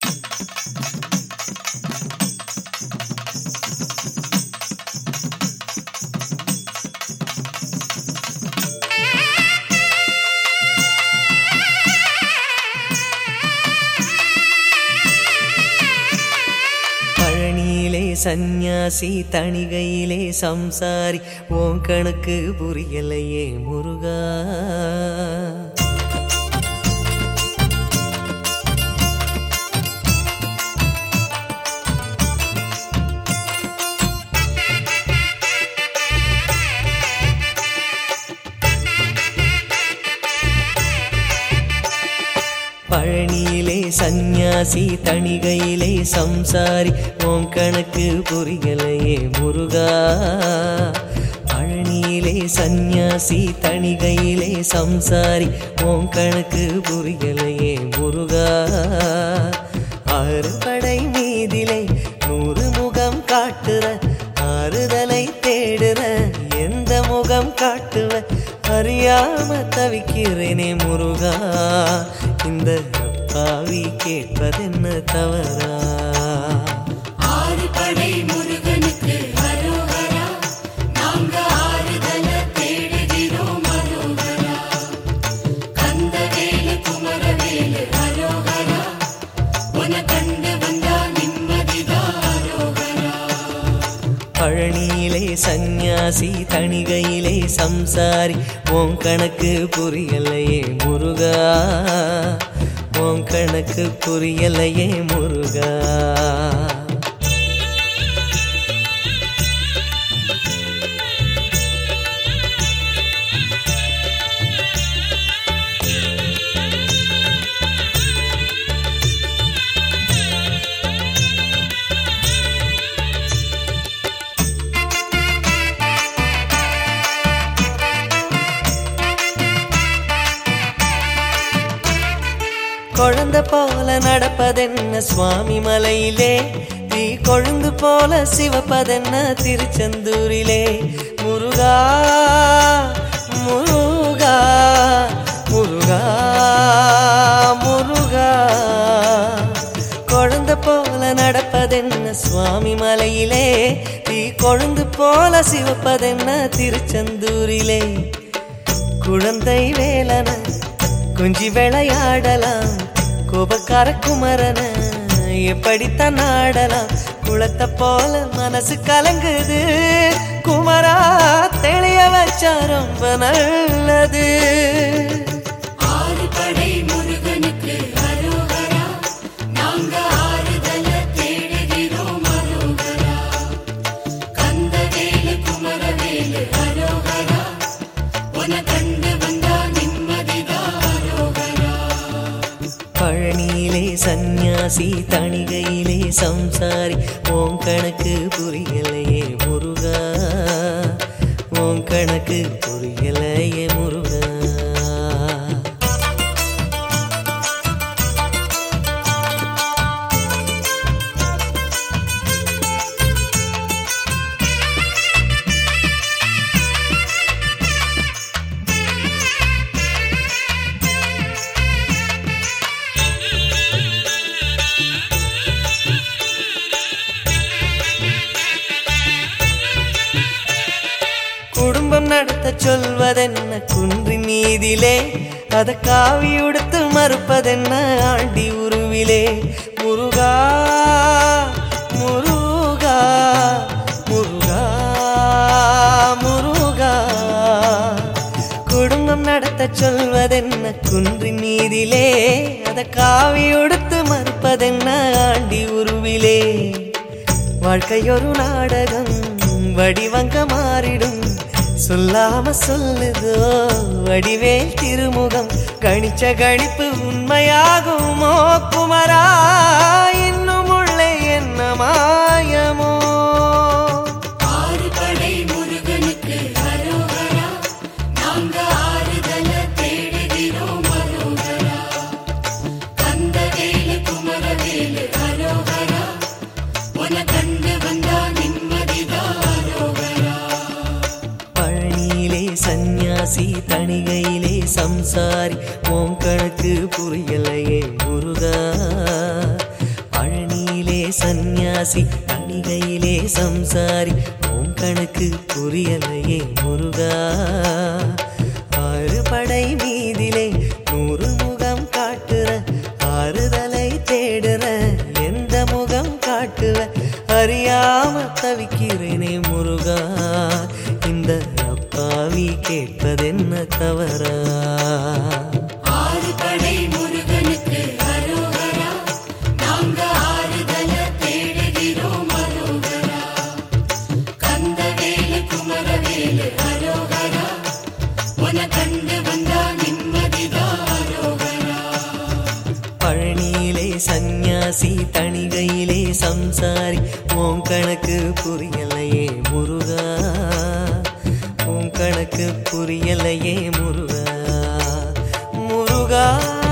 பழனியிலே சந்நியாசி தணிகையிலே சம்சாரி உன் கணக்கு புரியலையே முருகா பழனியிலே சந்நியாசி தணிகையிலே சம்சாரி உன் கணக்கு புரியலையே முருகா பழனியிலே சந்நியாசி தணிகையிலே சம்சாரி உன் கணக்கு புரியலையே முருகா ஆறு படை மீதிலே நூறு முகம் காட்டுற ஆறுதலை தேடுற எந்த முகம் காட்டுவ அறியாம தவிக்கிறேனே முருகா இந்த பாவி கேட்பதென்ன தவறா ஆறு படை முருகனுக்கு அரோகரா நாங்க ஆறுதல தேடுகிறோம் அரோகரா கந்தவேலு குமரவேலு அரோகரா உன கண்டு வந்தா நிம்மதிதான் அரோகரா பழனியிலே சந்நியாசி தணிகையிலே சம்சாரி உன் கணக்கு புரியலையே முருகா உன் கணக்கு புரியலையே முருகா குழந்தை போல நடப்பதென்ன சுவாமி மலையிலே தீ கொழுந்து போல சிவப்பதென்ன திருச்செந்தூரிலே முருகா முருகா முருகா முருகா குழந்தை போல நடப்பதென்ன சுவாமி மலையிலே தீ கொழுந்து போல சிவப்பதென்ன திருச்செந்தூரிலே குழந்தை வேலன குஞ்சி விளையாடலாம் கோபக்கார குமரன எப்படித்தான் ஆடலாம் குளத்தை போல மனசு கலங்குது குமரா தெளிய வச்சா ரொம்ப நல்லது ஆறு படை முருகனுக்கு அரோகரா நாங்க ஆறுதல தேடுகிறோம் அரோகரா கந்தவேலு குமரவேலு அரோகரா உன கண்டு வந்தா நிம்மதிதான் அரோகரா பழனியிலே சந்நியாசி தணிகையிலே சம்சாரி உன் கணக்கு புரியலையே முருகா உன் கணக்கு புரியலையே முருகா குடும்பம் நடத்த சொல்வதென்ன குன்றின் மீதிலே அத காவி உடுத்து மறுப்பதென்ன ஆண்டி உருவிலே முருகா முருகா முருகா முருகா குடும்பம் நடத்த சொல்வதென்ன குன்றின் மீதிலே அத காவி உடுத்து மறுப்பதென்ன ஆண்டி உருவிலே வாழ்க்கையொரு நாடகம் வடிவங்க மாறிடும் சொல்லாம சொல்லுதோ வடிவேல் திருமுகம் கணிச்ச கணிப்பு உண்மையாகுமோ குமரா இன்னும் உள்ளே என்ன மாயமோ ஆறு படை முருகனுக்கு அரோகரா நாங்க ஆறுதல தேடுகிறோம் அரோகரா கந்தவேலு குமரவேலு அரோகரா உன கண்டு வந்தா நிம்மதிதான் அரோகரா பழனியிலே சந்நியாசி தணிகையிலே சம்சாரி உன் கணக்கு புரியலையே முருகா சந்நியாசி தணிகையிலே சம்சாரி உன் கணக்கு புரியலையே முருகா ஆறு படை மீதிலே நூறு முகம் காட்டுற ஆறுதலை தேடுற எந்த முகம் காட்டுவ அறியாம தவிக்கிறேனே முருகா இந்த அப்பாவி கேட்பதென்ன தவறா ஆறு படை முருகனுக்கு அரோகரா நாங்க ஆறுதல தேடுகிறோம் அரோகரா கந்தவேலு குமரவேலு அரோகரா உன கண்டு வந்தா நிம்மதிதான் அரோகரா பழனியிலே சந்நியாசி தணிகையிலே சம்சாரி உன் கணக்கு புரியலையே முருகா உன் கணக்கு புரியலையே முருகா முருகா